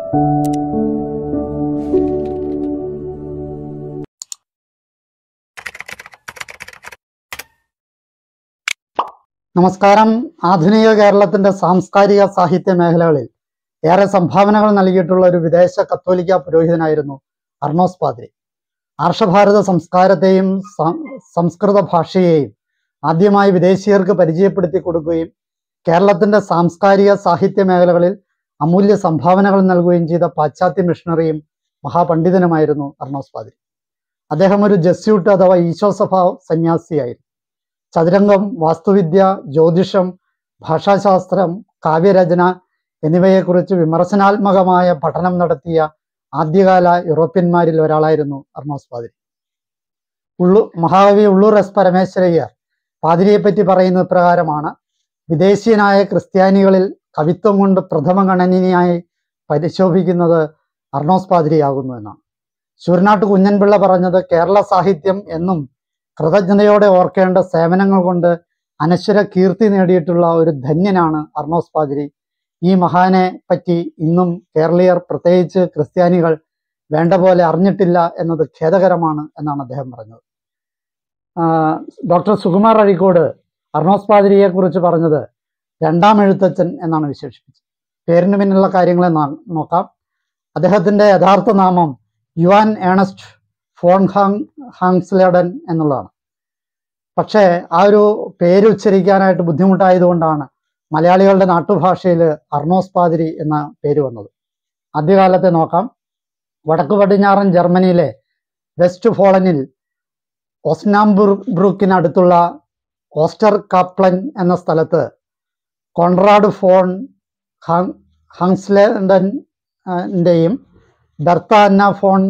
നമസ്കാരം ആധുനിക കേരളത്തിന്റെ സാംസ്കാരിക സാഹിത്യ മേഖലകളിൽ ഏറെ സംഭാവനകൾ നൽകിയിട്ടുള്ള ഒരു വിദേശ കത്തോലിക്ക പുരോഹിതനായിരുന്നു അർണോസ് പാദ്രി ആർഷഭാരത സംസ്കാരത്തെയും സം- സംസ്കൃത ഭാഷയെയും ആദ്യമായി വിദേശീയർക്ക് പരിചയപ്പെടുത്തി കൊടുക്കുകയും കേരളത്തിന്റെ സാംസ്കാരിക സാഹിത്യ മേഖലകളിൽ അമൂല്യ സംഭാവനകൾ നൽകുകയും ചെയ്ത പാശ്ചാത്യ മിഷണറിയും മഹാപണ്ഡിതനുമായിരുന്നു അർണോസ് പാദ്രി അദ്ദേഹം ഒരു ജസ്യൂട്ട് അഥവാ ഈശോസഭ സന്യാസിയായിരുന്നു ചതുരംഗം വാസ്തുവിദ്യ ജ്യോതിഷം ഭാഷാശാസ്ത്രം കാവ്യരചന എന്നിവയെക്കുറിച്ച് വിമർശനാത്മകമായ പഠനം നടത്തിയ ആദ്യകാല യൂറോപ്യന്മാരിൽ ഒരാളായിരുന്നു അർണോസ് പാതിരി ഉള്ളു മഹാകവി ഉള്ളൂർ എസ് പരമേശ്വരയ്യർ പാതിരിയെപ്പറ്റി പറയുന്ന ഇപ്രകാരമാണ് വിദേശീയനായ ക്രിസ്ത്യാനികളിൽ കവിത്വം കൊണ്ട് പ്രഥമ ഗണനീയനായി പരിശോഭിക്കുന്നത് അർണോസ് പാതിരിയാകുന്നു എന്നാണ് ശൂരനാട്ട് കുഞ്ഞൻപിള്ള പറഞ്ഞത് കേരള സാഹിത്യം എന്നും കൃതജ്ഞതയോടെ ഓർക്കേണ്ട സേവനങ്ങൾ കൊണ്ട് അനശ്വര കീർത്തി നേടിയിട്ടുള്ള ഒരു ധന്യനാണ് അർണോസ് പാതിരി ഈ മഹാനെ പറ്റി ഇന്നും കേരളീയർ പ്രത്യേകിച്ച് ക്രിസ്ത്യാനികൾ വേണ്ട പോലെ അറിഞ്ഞിട്ടില്ല എന്നത് ഖേദകരമാണ് എന്നാണ് അദ്ദേഹം പറഞ്ഞത് ആ, ഡോക്ടർ സുകുമാർ അഴീക്കോട് അർണോസ് പാതിരിയെ കുറിച്ച് പറഞ്ഞത് രണ്ടാം എഴുത്തച്ഛൻ എന്നാണ് വിശേഷിപ്പിച്ചത് പേരിന് പിന്നിലുള്ള കാര്യങ്ങളെ നാ- നോക്കാം അദ്ദേഹത്തിന്റെ യഥാർത്ഥ നാമം യുവാൻ ഏണസ്റ്റ് ഫോൺ ഹാങ് ഹാങ്സ്ലേഡൻ എന്നുള്ളതാണ് പക്ഷേ ആ ഒരു പേര് ഉച്ചരിക്കാനായിട്ട് ബുദ്ധിമുട്ടായതുകൊണ്ടാണ് മലയാളികളുടെ നാട്ടുഭാഷയിൽ അർണോസ് പാതിരി എന്ന പേര് വന്നത് ആദ്യകാലത്തെ നോക്കാം വടക്കു പടിഞ്ഞാറൻ ജർമ്മനിയിലെ വെസ്റ്റ് ഫോളനിൽ ഒസ്നാംബുർബ്രൂക്കിനടുത്തുള്ള ഓസ്റ്റർ കാപ്ലൻ എന്ന സ്ഥലത്ത് കോൺറാഡ് ഫോൺ ഹാങ് ഹാങ്സ്ലേഡൻ്റെയും ബെർത്ത അന്ന ഫോൺ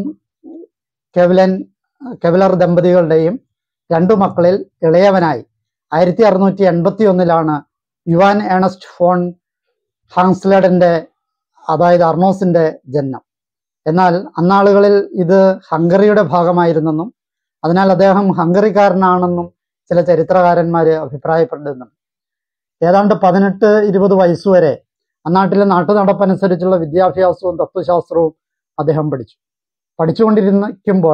കെവലൻ കെവലർ ദമ്പതികളുടെയും രണ്ടു മക്കളിൽ ഇളയവനായി ആയിരത്തി അറുന്നൂറ്റി എൺപത്തി ഒന്നിലാണ് യുവാൻ ഏണസ്റ്റ് ഫോൺ ഹാങ്സ്ലേഡന്റെ അതായത് അർണോസിന്റെ ജന്മം എന്നാൽ അന്നാളുകളിൽ ഇത് ഹംഗറിയുടെ ഭാഗമായിരുന്നെന്നും അതിനാൽ അദ്ദേഹം ഹംഗറിക്കാരനാണെന്നും ചില ചരിത്രകാരന്മാര് അഭിപ്രായപ്പെടുന്നുണ്ട് ഏതാണ്ട് പതിനെട്ട് ഇരുപത് വയസ്സുവരെ അന്നാട്ടിലെ നാട്ടുനടപ്പനുസരിച്ചുള്ള വിദ്യാഭ്യാസവും തത്വശാസ്ത്രവും അദ്ദേഹം പഠിച്ചു പഠിച്ചുകൊണ്ടിരിക്കുമ്പോൾ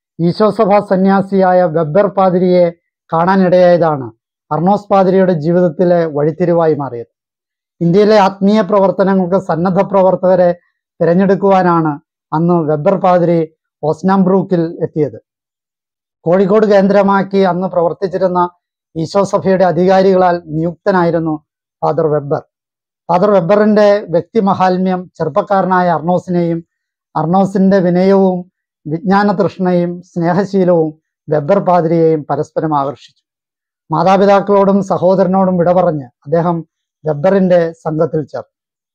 ഈശോസഭ സന്യാസിയായ വെബ്ബർ പാതിരിയെ കാണാനിടയായതാണ് അർണോസ് പാതിരിയുടെ ജീവിതത്തിലെ വഴിത്തിരിവായി മാറിയത് ഇന്ത്യയിലെ ആത്മീയ പ്രവർത്തനങ്ങൾക്ക് സന്നദ്ധ പ്രവർത്തകരെ തിരഞ്ഞെടുക്കുവാനാണ് അന്ന് വെബ്ബർ പാതിരി ഓസ്നാംബ്രൂക്കിൽ എത്തിയത് കോഴിക്കോട് കേന്ദ്രമാക്കി അന്ന് പ്രവർത്തിച്ചിരുന്ന ഈശോസഭയുടെ അധികാരികളാൽ നിയുക്തനായിരുന്നു ഫാദർ വെബ്ബർ ഫാദർ വെബ്ബറിന്റെ വ്യക്തിമഹാത്മ്യം ചെറുപ്പക്കാരനായ അർണോസിനെയും അർണോസിന്റെ വിനയവും വിജ്ഞാന തൃഷ്ണയും സ്നേഹശീലവും വെബ്ബർ പാതിരിയെയും പരസ്പരം ആകർഷിച്ചു മാതാപിതാക്കളോടും സഹോദരനോടും വിട പറഞ്ഞ് അദ്ദേഹം വെബ്ബറിന്റെ സംഘത്തിൽ ചേർന്നു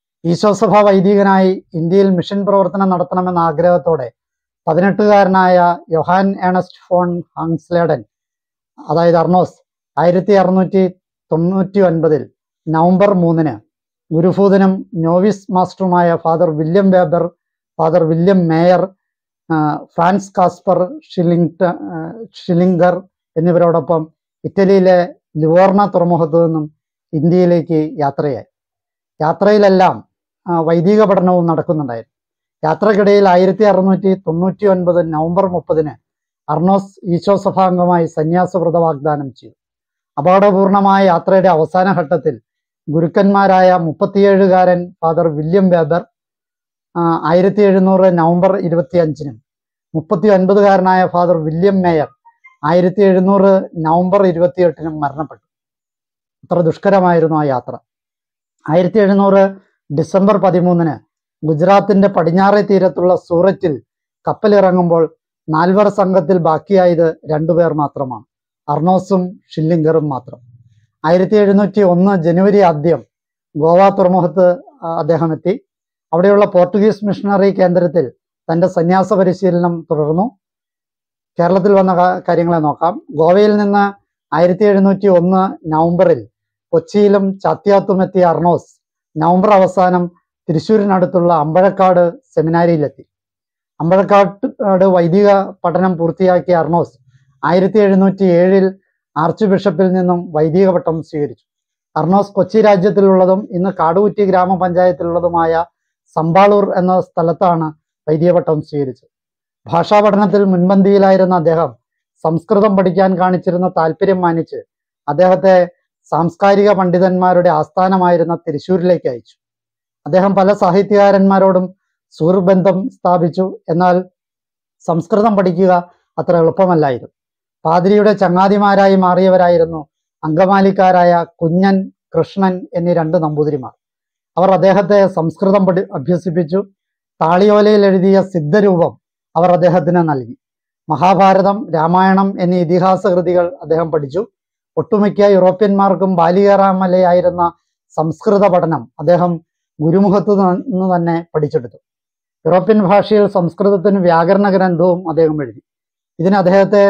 ഈശോസഭ വൈദികനായി ഇന്ത്യയിൽ മിഷൻ പ്രവർത്തനം നടത്തണമെന്ന ആഗ്രഹത്തോടെ പതിനെട്ടുകാരനായ യൊഹാൻ ഏണസ്റ്റ് ഫോൺ ഹാങ്സ്ലേഡൻ അതായത് അർണോസ് ആയിരത്തി അറുന്നൂറ്റി തൊണ്ണൂറ്റി ഒൻപതിൽ നവംബർ മൂന്നിന് ഗുരുഭൂതനും നോവിസ് മാസ്റ്ററുമായ father William Weber father William Meyer ആ, ഫ്രാൻസ് കാസ്പർ ഷിലിംഗ്ട ആ, ഷിലിംഗർ എന്നിവരോടൊപ്പം ഇറ്റലിയിലെ ലിവോർണ തുറമുഖത്തു നിന്നും ഇന്ത്യയിലേക്ക് യാത്രയായി യാത്രയിലെല്ലാം ആ, വൈദിക പഠനവും നടക്കുന്നുണ്ടായിരുന്നു യാത്രക്കിടയിൽ ആയിരത്തി അറുന്നൂറ്റി തൊണ്ണൂറ്റി ഒൻപത് നവംബർ മുപ്പതിന് അർണോസ് ഈശോ സഭാംഗമായി സന്യാസവ്രത വാഗ്ദാനം ചെയ്തു അപകടപൂർണമായ യാത്രയുടെ അവസാന ഘട്ടത്തിൽ ഗുരുക്കന്മാരായ മുപ്പത്തിയേഴുകാരൻ ഫാദർ വില്യം വേബർ ആയിരത്തി എഴുന്നൂറ് നവംബർ ഇരുപത്തി അഞ്ചിനും മുപ്പത്തി ഒൻപതുകാരനായ ഫാദർ വില്യം മേയർ ആയിരത്തി എഴുന്നൂറ് നവംബർ ഇരുപത്തിയെട്ടിനും മരണപ്പെട്ടു അത്ര ദുഷ്കരമായിരുന്നു ആ യാത്ര ആയിരത്തി എഴുന്നൂറ് ഡിസംബർ പതിമൂന്നിന് ഗുജറാത്തിന്റെ പടിഞ്ഞാറേ തീരത്തുള്ള സൂററ്റിൽ കപ്പലിറങ്ങുമ്പോൾ നാൽവർ സംഘത്തിൽ ബാക്കിയായത് രണ്ടുപേർ മാത്രമാണ് അർണോസും ഷില്ലിംഗറും മാത്രം ആയിരത്തി എഴുന്നൂറ്റി ഒന്ന് ജനുവരി ആദ്യം ഗോവ തുറമുഖത്ത് ആ, അദ്ദേഹം എത്തി അവിടെയുള്ള പോർട്ടുഗീസ് മിഷണറി കേന്ദ്രത്തിൽ തന്റെ സന്യാസ പരിശീലനം തുടർന്നു കേരളത്തിൽ വന്ന കാ- കാര്യങ്ങളെ നോക്കാം ഗോവയിൽ നിന്ന് ആയിരത്തി എഴുന്നൂറ്റി ഒന്ന് നവംബറിൽ കൊച്ചിയിലും ചാത്യാത്തും എത്തിയ അർണോസ് നവംബർ അവസാനം തൃശ്ശൂരിനടുത്തുള്ള അമ്പഴക്കാട് സെമിനാരിയിലെത്തി അമ്പഴക്കാട് വൈദിക പഠനം പൂർത്തിയാക്കിയ അർണോസ് ആയിരത്തി എഴുന്നൂറ്റി ഏഴിൽ ആർച്ച് ബിഷപ്പിൽ നിന്നും വൈദിക പട്ടം സ്വീകരിച്ചു അർണോസ് കൊച്ചി രാജ്യത്തിലുള്ളതും ഇന്ന് കാടുകുറ്റി ഗ്രാമപഞ്ചായത്തിലുള്ളതുമായ സമ്പാളൂർ എന്ന സ്ഥലത്താണ് വൈദ്യപട്ടം സ്വീകരിച്ചത് ഭാഷാ പഠനത്തിൽ മുൻപന്തിയിലായിരുന്ന അദ്ദേഹം സംസ്കൃതം പഠിക്കാൻ കാണിച്ചിരുന്ന താല്പര്യം മാനിച്ച് അദ്ദേഹത്തെ സാംസ്കാരിക പണ്ഡിതന്മാരുടെ ആസ്ഥാനമായിരുന്ന തൃശൂരിലേക്ക് അയച്ചു അദ്ദേഹം പല സാഹിത്യകാരന്മാരോടും സുഹൃബന്ധം സ്ഥാപിച്ചു എന്നാൽ സംസ്കൃതം പഠിക്കുക അത്ര എളുപ്പമല്ലായിരുന്നു പാതിരിയുടെ ചങ്ങാതിമാരായി മാറിയവരായിരുന്നു അങ്കമാലിക്കാരായ കുഞ്ഞൻ കൃഷ്ണൻ എന്നീ രണ്ട് നമ്പൂതിരിമാർ അവർ അദ്ദേഹത്തെ സംസ്കൃതം പഠി അഭ്യസിപ്പിച്ചു താളിയോലയിൽ എഴുതിയ സിദ്ധരൂപം അവർ അദ്ദേഹത്തിന് നൽകി മഹാഭാരതം രാമായണം എന്നീ ഇതിഹാസ കൃതികൾ അദ്ദേഹം പഠിച്ചു ഒട്ടുമിക്ക യൂറോപ്യന്മാർക്കും ബാലികേറാമലയായിരുന്ന സംസ്കൃത പഠനം അദ്ദേഹം ഗുരുമുഖത്തു നിന്ന് തന്നെ പഠിച്ചെടുത്തു യൂറോപ്യൻ ഭാഷയിൽ സംസ്കൃതത്തിന് വ്യാകരണ ഗ്രന്ഥവും അദ്ദേഹം എഴുതി ഇതിന് അദ്ദേഹത്തെ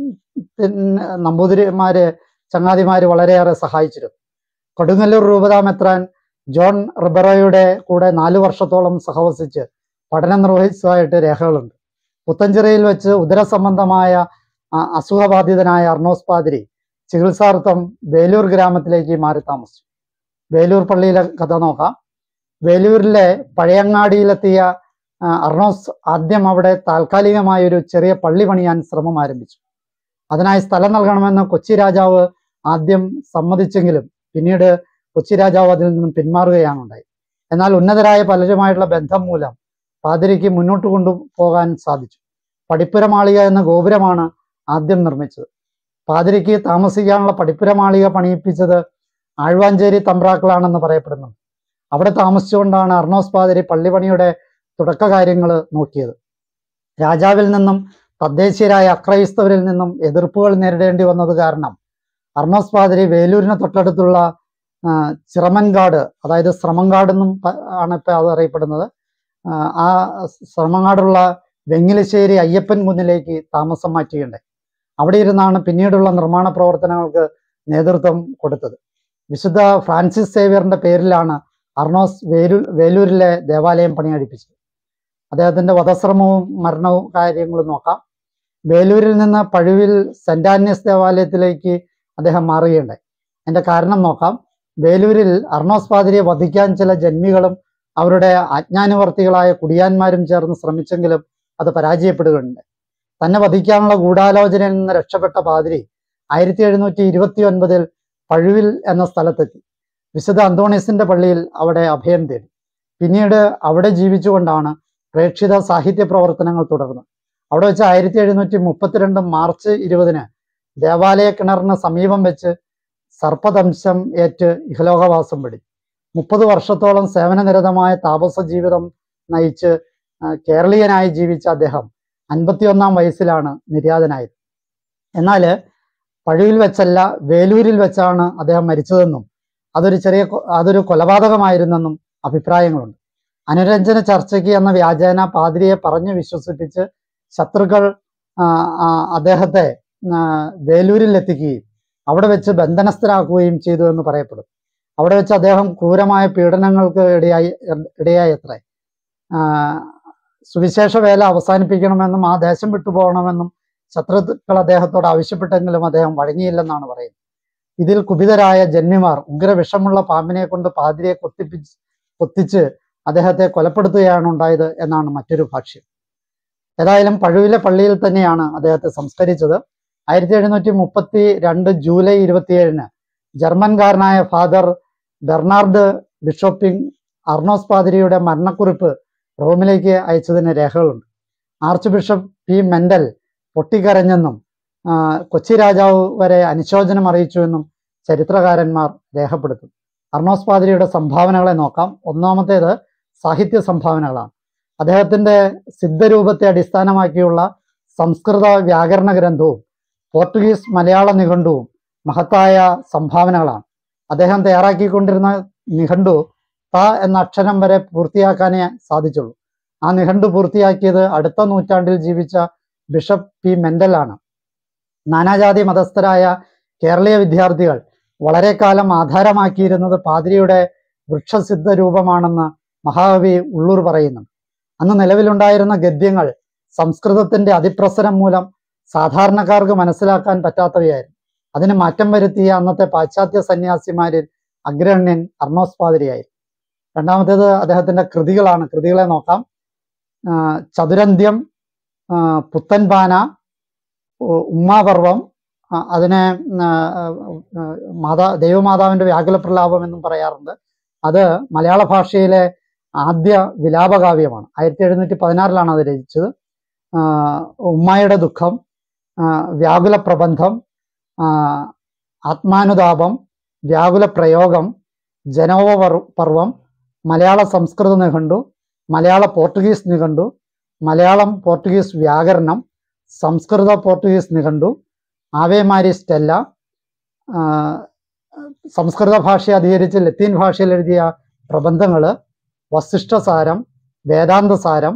പിന്നെ നമ്പൂതിരിമാര് ചങ്ങാതിമാര് വളരെയേറെ സഹായിച്ചിരുന്നു കൊടുങ്ങല്ലൂർ രൂപതാമെത്രാൻ ജോൺ റിബറോയുടെ കൂടെ നാലു വർഷത്തോളം സഹവസിച്ച് പഠനം നിർവഹിച്ചതായിട്ട് രേഖകളുണ്ട് പുത്തഞ്ചിറയിൽ വെച്ച് ഉദരസംബന്ധമായ ആ, അസുഖബാധിതനായ അർണോസ് പാതിരി ചികിത്സാർത്ഥം വേലൂർ ഗ്രാമത്തിലേക്ക് മാറി താമസിച്ചു വേലൂർ പള്ളിയിലെ കഥ നോക്കാം വേലൂരിലെ പഴയങ്ങാടിയിലെത്തിയ ആ, അർണോസ് ആദ്യം അവിടെ താൽക്കാലികമായ ഒരു ചെറിയ പള്ളി പണിയാൻ ശ്രമം ആരംഭിച്ചു അതിനായി സ്ഥലം നൽകണമെന്ന് കൊച്ചി രാജാവ് ആദ്യം സമ്മതിച്ചെങ്കിലും പിന്നീട് കൊച്ചി രാജാവ് അതിൽ നിന്നും പിന്മാറുകയാണ് ഉണ്ടായി എന്നാൽ ഉന്നതരായ പലരുമായിട്ടുള്ള ബന്ധം മൂലം പാതിരിക്ക് മുന്നോട്ട് കൊണ്ടുപോകാൻ സാധിച്ചു പടിപ്പുര മാളിക എന്ന ഗോപുരമാണ് ആദ്യം നിർമ്മിച്ചത് പാതിരിക്ക് താമസിക്കാനുള്ള പടിപ്പുര മാളിക പണിയിപ്പിച്ചത് ആഴ്വാഞ്ചേരി തമ്പ്രാക്കളാണെന്ന് പറയപ്പെടുന്നു അവിടെ താമസിച്ചുകൊണ്ടാണ് അർണോസ് പാതിരി പള്ളിപണിയുടെ തുടക്ക കാര്യങ്ങൾ നോക്കിയത് രാജാവിൽ നിന്നും തദ്ദേശീയരായ അക്രൈസ്തവരിൽ നിന്നും എതിർപ്പുകൾ നേരിടേണ്ടി വന്നത് കാരണം അർണോസ് പാതിരി വേലൂരിന് തൊട്ടടുത്തുള്ള ആ, ചിറമൻകാട് അതായത് ശ്രമങ്കാട് എന്നും പ- ആണ് ഇപ്പൊ അത് അറിയപ്പെടുന്നത് ആ, ആ ശ്രമങ്ങാടുള്ള വെങ്ങിലശ്ശേരി അയ്യപ്പൻ കുന്നിലേക്ക് താമസം മാറ്റുകയുണ്ടായി അവിടെ ഇരുന്നാണ് പിന്നീടുള്ള നിർമ്മാണ പ്രവർത്തനങ്ങൾക്ക് നേതൃത്വം കൊടുത്തത് വിശുദ്ധ ഫ്രാൻസിസ് സേവിയറിന്റെ പേരിലാണ് അർണോസ് വേലൂ വേലൂരിലെ ദേവാലയം പണിയഴിപ്പിച്ചത് അദ്ദേഹത്തിന്റെ വധശ്രമവും മരണവും കാര്യങ്ങളും നോക്കാം വേലൂരിൽ നിന്ന് പഴുവിൽ സെന്റ് ആന്റണീസ് ദേവാലയത്തിലേക്ക് അദ്ദേഹം മാറുകയുണ്ടായി അതിന്റെ കാരണം നോക്കാം വേലൂരിൽ അർണോസ് പാതിരിയെ വധിക്കാൻ ചില ജന്മികളും അവരുടെ അജ്ഞാനുവർത്തികളായ കുടിയാന്മാരും ചേർന്ന് ശ്രമിച്ചെങ്കിലും അത് പരാജയപ്പെടുകയുണ്ടായി തന്നെ വധിക്കാനുള്ള ഗൂഢാലോചനയിൽ നിന്ന് രക്ഷപ്പെട്ട പാതിരി ആയിരത്തി എഴുന്നൂറ്റി ഇരുപത്തി ഒൻപതിൽ പഴുവിൽ എന്ന സ്ഥലത്തെത്തി വിശുദ്ധ അന്തോണീസിന്റെ പള്ളിയിൽ അവിടെ അഭയം തേടി പിന്നീട് അവിടെ ജീവിച്ചുകൊണ്ടാണ് പ്രേക്ഷിത സാഹിത്യ പ്രവർത്തനങ്ങൾ തുടർന്നത് അവിടെ വെച്ച് ആയിരത്തി എഴുന്നൂറ്റി മുപ്പത്തിരണ്ട് മാർച്ച് ഇരുപതിന് ദേവാലയ കിണറിന് സമീപം വെച്ച് സർപ്പദംശം ഏറ്റ് ഇഹലോകവാസം വെടി മുപ്പത് വർഷത്തോളം സേവനനിരതമായ താപസ ജീവിതം നയിച്ച് ആ, കേരളീയനായി ജീവിച്ച അദ്ദേഹം അൻപത്തിയൊന്നാം വയസ്സിലാണ് നിര്യാതനായത് എന്നാൽ പഴുവിൽ വെച്ചല്ല വേലൂരിൽ വെച്ചാണ് അദ്ദേഹം മരിച്ചതെന്നും അതൊരു ചെറിയ കൊ- അതൊരു കൊലപാതകമായിരുന്നെന്നും അഭിപ്രായങ്ങളുണ്ട് അനുരഞ്ജന ചർച്ചയ്ക്ക് എന്ന വ്യാജേന പാതിരിയെ പറഞ്ഞു വിശ്വസിപ്പിച്ച് ശത്രുക്കൾ ആ, ആ, അദ്ദേഹത്തെ ആ, വേലൂരിൽ എത്തിക്കുകയും അവിടെ വെച്ച് ബന്ധനസ്ഥരാക്കുകയും ചെയ്തു എന്ന് പറയപ്പെടും അവിടെ വെച്ച് അദ്ദേഹം ക്രൂരമായ പീഡനങ്ങൾക്ക് ഇടയായി ഇടയായി അത്രേ ആ, സുവിശേഷ വേല അവസാനിപ്പിക്കണമെന്നും ആ ദേശം വിട്ടുപോകണമെന്നും ശത്രുക്കൾ അദ്ദേഹത്തോട് ആവശ്യപ്പെട്ടെങ്കിലും അദ്ദേഹം വഴങ്ങിയില്ലെന്നാണ് പറയുന്നത് ഇതിൽ കുപിതരായ ജന്മിമാർ ഉഗ്രവിഷമുള്ള പാമ്പിനെ കൊണ്ട് പാതിരിയെ കൊത്തിപ്പിച്ച് കൊത്തിച്ച് അദ്ദേഹത്തെ കൊലപ്പെടുത്തുകയാണ് ഉണ്ടായത് എന്നാണ് മറ്റൊരു ഭാഷ്യം ഏതായാലും പഴുവിലെ പള്ളിയിൽ തന്നെയാണ് അദ്ദേഹത്തെ സംസ്കരിച്ചത് ആയിരത്തി എഴുന്നൂറ്റി മുപ്പത്തി രണ്ട് ജൂലൈ ഇരുപത്തിയേഴിന് ജർമ്മൻകാരനായ ഫാദർ ബെർണാർഡ് ബിഷോപ്പിംഗ് അർണോസ് പാതിരിയുടെ മരണക്കുറിപ്പ് റോമിലേക്ക് അയച്ചതിന് രേഖകളുണ്ട് ആർച്ച് ബിഷപ്പ് പി മെൻഡൽ പൊട്ടിക്കരഞ്ഞെന്നും ആ, കൊച്ചി രാജാവ് വരെ അനുശോചനം അറിയിച്ചുവെന്നും ചരിത്രകാരന്മാർ രേഖപ്പെടുത്തും അർണോസ് പാതിരിയുടെ സംഭാവനകളെ നോക്കാം ഒന്നാമത്തേത് സാഹിത്യ സംഭാവനകളാണ് അദ്ദേഹത്തിന്റെ സിദ്ധരൂപത്തെ അടിസ്ഥാനമാക്കിയുള്ള സംസ്കൃത വ്യാകരണ ഗ്രന്ഥവും പോർട്ടുഗീസ് മലയാള നിഘണ്ടുവും മഹത്തായ സംഭാവനകളാണ് അദ്ദേഹം തയ്യാറാക്കിക്കൊണ്ടിരുന്ന നിഘണ്ടു ത എന്ന അക്ഷരം വരെ പൂർത്തിയാക്കാനേ സാധിച്ചുള്ളൂ ആ നിഘണ്ടു പൂർത്തിയാക്കിയത് അടുത്ത നൂറ്റാണ്ടിൽ ജീവിച്ച ബിഷപ്പ് പി മെൻഡലാണ് നാനാജാതി മതസ്ഥരായ കേരളീയ വിദ്യാർത്ഥികൾ വളരെ കാലം ആധാരമാക്കിയിരുന്നത് പാതിരിയുടെ വൃക്ഷസിദ്ധ രൂപമാണെന്ന് മഹാകവി ഉള്ളൂർ പറയുന്നുണ്ട് അന്ന് നിലവിലുണ്ടായിരുന്ന ഗദ്യങ്ങൾ സംസ്കൃതത്തിന്റെ അതിപ്രസരം മൂലം സാധാരണക്കാർക്ക് മനസ്സിലാക്കാൻ പറ്റാത്തവയായിരുന്നു അതിന് മാറ്റം വരുത്തിയ അന്നത്തെ പാശ്ചാത്യ സന്യാസിമാരിൽ അഗ്രഹണ്യൻ അർണോസ് പാതിരിയായിരുന്നു രണ്ടാമത്തേത് അദ്ദേഹത്തിന്റെ കൃതികളാണ് കൃതികളെ നോക്കാം ആ, ചതുരന്ത്യം ആ, പുത്തൻപാന ഉ- ഉമ്മാപർവം ആ, അതിനെ ആ, ആ, മാതാ ദൈവമാതാവിന്റെ വ്യാകുല പ്രലാപം എന്നും പറയാറുണ്ട് അത് മലയാള ഭാഷയിലെ ആദ്യ വിലാപകാവ്യമാണ് ആയിരത്തി എഴുന്നൂറ്റി പതിനാറിലാണ് അത് രചിച്ചത് ആ, ഉമ്മായുടെ ദുഃഖം ആ, വ്യാകുല പ്രബന്ധം ആ, ആത്മാനുതാപം വ്യാകുല പ്രയോഗം ജനോവ പർ- പർവം മലയാള സംസ്കൃത നിഘണ്ടു മലയാള പോർട്ടുഗീസ് നിഘണ്ടു മലയാളം പോർട്ടുഗീസ് വ്യാകരണം സംസ്കൃത പോർട്ടുഗീസ് നിഘണ്ടു ആവേമാരി സ്റ്റെല്ല ആ, സംസ്കൃത ഭാഷയെ അധികരിച്ച് ലത്തീൻ ഭാഷയിൽ എഴുതിയ പ്രബന്ധങ്ങൾ വസിഷ്ഠസാരം വേദാന്തസാരം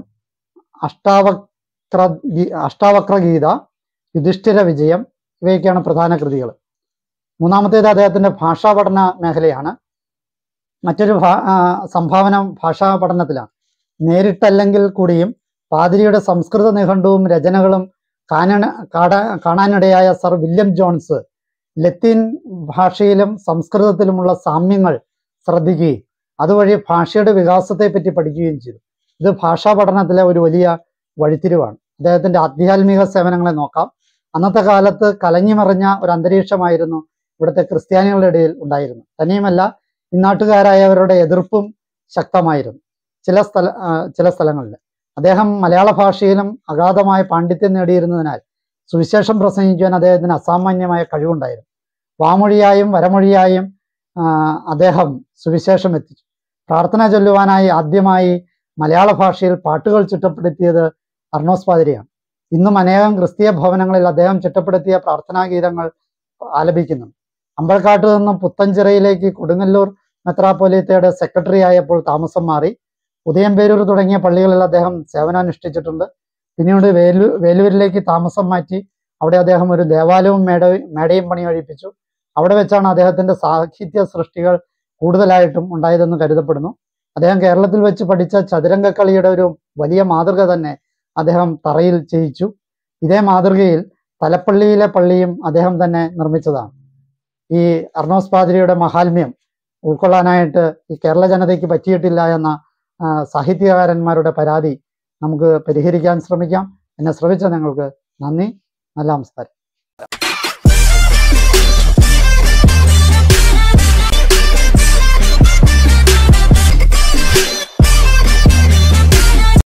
അഷ്ടാവക്ര ഗീ- അഷ്ടാവക്ര ഗീത യുധിഷ്ഠിര വിജയം ഇവയൊക്കെയാണ് പ്രധാന കൃതികൾ മൂന്നാമത്തേത് അദ്ദേഹത്തിന്റെ ഭാഷാ പഠന മേഖലയാണ് മറ്റൊരു ഭാ- ആ, സംഭാവന ഭാഷാ പഠനത്തിലാണ് നേരിട്ടല്ലെങ്കിൽ കൂടിയും പാതിരിയുടെ സംസ്കൃത നിഘണ്ടുവും രചനകളും കാണാൻ കാടാ- കാണാനിടയായ സർ വില്യം ജോൺസ് ലത്തീൻ ഭാഷയിലും സംസ്കൃതത്തിലുമുള്ള സാമ്യങ്ങൾ ശ്രദ്ധിക്കുകയും അതുവഴി ഭാഷയുടെ വികാസത്തെ പറ്റി പഠിക്കുകയും ചെയ്തു ഇത് ഭാഷാ പഠനത്തിലെ ഒരു വലിയ വഴിത്തിരിവാണ് അദ്ദേഹത്തിന്റെ ആധ്യാത്മിക സേവനങ്ങളെ നോക്കാം അന്നത്തെ കാലത്ത് കലങ്ങിമറിഞ്ഞ ഒരു അന്തരീക്ഷമായിരുന്നു ഇവിടുത്തെ ക്രിസ്ത്യാനികളുടെ ഇടയിൽ ഉണ്ടായിരുന്നു തന്നെയുമല്ല ഇന്നാട്ടുകാരായവരുടെ എതിർപ്പും ശക്തമായിരുന്നു ചില സ്ഥല ആ, ചില സ്ഥലങ്ങളിൽ അദ്ദേഹം മലയാള ഭാഷയിലും അഗാധമായ പാണ്ഡിത്യം നേടിയിരുന്നതിനാൽ സുവിശേഷം പ്രസംഗിക്കുവാൻ അദ്ദേഹത്തിന് അസാമാന്യമായ കഴിവുണ്ടായിരുന്നു വാമൊഴിയായും വരമൊഴിയായും ആ, അദ്ദേഹം സുവിശേഷം എത്തിച്ചു പ്രാർത്ഥന ചൊല്ലുവാനായി ആദ്യമായി മലയാള ഭാഷയിൽ പാട്ടുകൾ ചിട്ടപ്പെടുത്തിയത് അർണോസ് പാതിരിയാണ് ഇന്നും അനേകം ക്രിസ്തീയ ഭവനങ്ങളിൽ അദ്ദേഹം ചിട്ടപ്പെടുത്തിയ പ്രാർത്ഥനാ ഗീതങ്ങൾ ആലപിക്കുന്നുണ്ട് അമ്പലക്കാട്ട് നിന്നും പുത്തഞ്ചിറയിലേക്ക് കൊടുങ്ങല്ലൂർ മെത്രാപ്പൊലീത്തയുടെ സെക്രട്ടറി ആയപ്പോൾ താമസം മാറി ഉദയംപേരൂർ തുടങ്ങിയ പള്ളികളിൽ അദ്ദേഹം സേവനമനുഷ്ഠിച്ചിട്ടുണ്ട് പിന്നീട് വേലു വേലൂരിലേക്ക് താമസം മാറ്റി അവിടെ അദ്ദേഹം ഒരു ദേവാലയവും മേട മേടയും പണി കഴിപ്പിച്ചു അവിടെ വെച്ചാണ് അദ്ദേഹത്തിന്റെ സാഹിത്യ സൃഷ്ടികൾ കൂടുതലായിട്ടും ഉണ്ടായതെന്ന് കരുതപ്പെടുന്നു അദ്ദേഹം കേരളത്തിൽ വെച്ച് പഠിച്ച ചതുരംഗക്കളിയുടെ ഒരു വലിയ മാതൃക തന്നെ അദ്ദേഹം തറയിൽ ചെയ്യിച്ചു ഇതേ മാതൃകയിൽ തലപ്പള്ളിയിലെ പള്ളിയും അദ്ദേഹം തന്നെ നിർമ്മിച്ചതാണ് ഈ അർണോസ് പാതിരിയുടെ മഹാത്മ്യം ഉൾക്കൊള്ളാനായിട്ട് ഈ കേരള ജനതയ്ക്ക് പറ്റിയിട്ടില്ല എന്ന ആ, സാഹിത്യകാരന്മാരുടെ പരാതി നമുക്ക് പരിഹരിക്കാൻ ശ്രമിക്കാം എന്നെ ശ്രമിച്ച നിങ്ങൾക്ക് നന്ദി നല്ല നമസ്കാരം